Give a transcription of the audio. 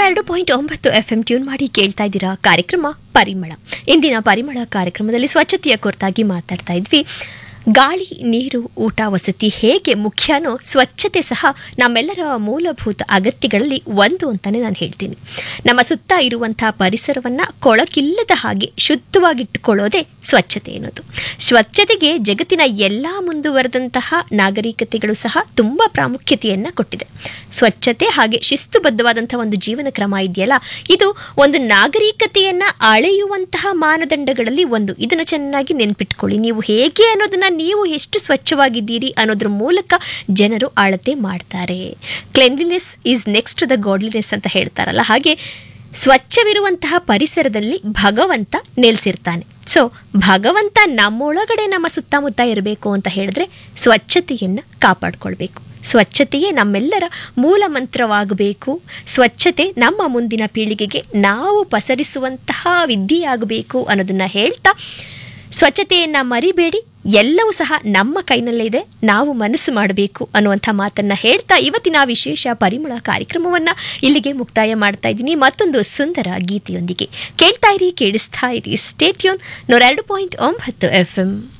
ಎರಡು ಪಾಯಿಂಟ್ ಒಂಬತ್ತು F M tune ಮಾಡಿ ಕೇಳ್ತಾ ಇದ್ದೀರಾ ಕಾರ್ಯಕ್ರಮ ಪರಿಮಳ ಇಂದಿನ ಪರಿಮಳ ಕಾರ್ಯಕ್ರಮದಲ್ಲಿ ಸ್ವಚ್ಛತೆಯ ಕುರಿತಾಗಿ ಮಾತಾಡ್ತಾ ಇದ್ವಿ ಗಾಳಿ ನೀರು ಊಟ ವಸತಿ ಹೇಗೆ ಮುಖ್ಯನೋ ಸ್ವಚ್ಛತೆ ಸಹ ನಮ್ಮೆಲ್ಲರ ಮೂಲಭೂತ ಅಗತ್ಯಗಳಲ್ಲಿ ಒಂದು ಅಂತಾನೆ ನಾನು ಹೇಳ್ತೀನಿ ನಮ್ಮ ಸುತ್ತ ಇರುವಂತಹ ಪರಿಸರವನ್ನ ಕೊಳಕಿಲ್ಲದ ಹಾಗೆ ಶುದ್ಧವಾಗಿಟ್ಟುಕೊಳ್ಳೋದೇ ಸ್ವಚ್ಛತೆ ಅನ್ನೋದು ಸ್ವಚ್ಛತೆಗೆ ಜಗತ್ತಿನ ಎಲ್ಲ ಮುಂದುವರೆದಂತಹ ನಾಗರಿಕತೆಗಳು ಸಹ ತುಂಬಾ ಪ್ರಾಮುಖ್ಯತೆಯನ್ನ ಕೊಟ್ಟಿದೆ ಸ್ವಚ್ಛತೆ ಹಾಗೆ ಶಿಸ್ತುಬದ್ಧವಾದಂತಹ ಒಂದು ಜೀವನ ಕ್ರಮ ಇದೆಯಲ್ಲ ಇದು ಒಂದು ನಾಗರಿಕತೆಯನ್ನ ಅಳೆಯುವಂತಹ ಮಾನದಂಡಗಳಲ್ಲಿ ಒಂದು ಇದನ್ನು ಚೆನ್ನಾಗಿ ನೆನ್ಪಿಟ್ಕೊಳ್ಳಿ ನೀವು ಹೇಗೆ ಅನ್ನೋದನ್ನ ನೀವು ಎಷ್ಟು ಸ್ವಚ್ಛವಾಗಿದ್ದೀರಿ ಅನ್ನೋದ್ರ ಮೂಲಕ ಜನರು ಅಳತೆ ಮಾಡ್ತಾರೆ cleanliness is next to the godliness ಅಂತ ಹೇಳ್ತಾರಲ್ಲ ಹಾಗೆ ಸ್ವಚ್ಛವಿರುವಂತಹ ಪರಿಸರದಲ್ಲಿ ಭಗವಂತ ನೆಲೆಸಿರ್ತಾನೆ ಸೊ ಭಗವಂತ ನಮ್ಮೊಳಗಡೆ ನಮ್ಮ ಸುತ್ತಮುತ್ತ ಇರಬೇಕು ಅಂತ ಹೇಳಿದ್ರೆ ಸ್ವಚ್ಛತೆಯನ್ನು ಕಾಪಾಡ್ಕೊಳ್ಬೇಕು ಸ್ವಚ್ಛತೆಯೇ ನಮ್ಮೆಲ್ಲರ ಮೂಲ ಮಂತ್ರವಾಗಬೇಕು ಸ್ವಚ್ಛತೆ ನಮ್ಮ ಮುಂದಿನ ಪೀಳಿಗೆಗೆ ನಾವು ಪಸರಿಸುವಂತಹ ವಿದ್ಯೆಯಾಗಬೇಕು ಅನ್ನೋದನ್ನ ಹೇಳ್ತಾ ಸ್ವಚ್ಛತೆಯನ್ನು ಮರಿಬೇಡಿ ಎಲ್ಲವೂ ಸಹ ನಮ್ಮ ಕೈನಲ್ಲೇ ಇದೆ ನಾವು ಮನಸ್ಸು ಮಾಡಬೇಕು ಅನ್ನುವಂಥ ಮಾತನ್ನ ಹೇಳ್ತಾ ಇವತ್ತಿನ ವಿಶೇಷ ಪರಿಮಳ ಕಾರ್ಯಕ್ರಮವನ್ನ ಇಲ್ಲಿಗೆ ಮುಕ್ತಾಯ ಮಾಡ್ತಾ ಇದ್ದೀನಿ ಮತ್ತೊಂದು ಸುಂದರ ಗೀತೆಯೊಂದಿಗೆ ಕೇಳ್ತಾ ಇರಿ ಕೇಳಿಸ್ತಾ ಇರಿ ಸ್ಟೇಟ್ಯೂನ್ ನೂರ ಎರಡು ಪಾಯಿಂಟ್ ಒಂಬತ್ತು ಎಫ್ ಎಂ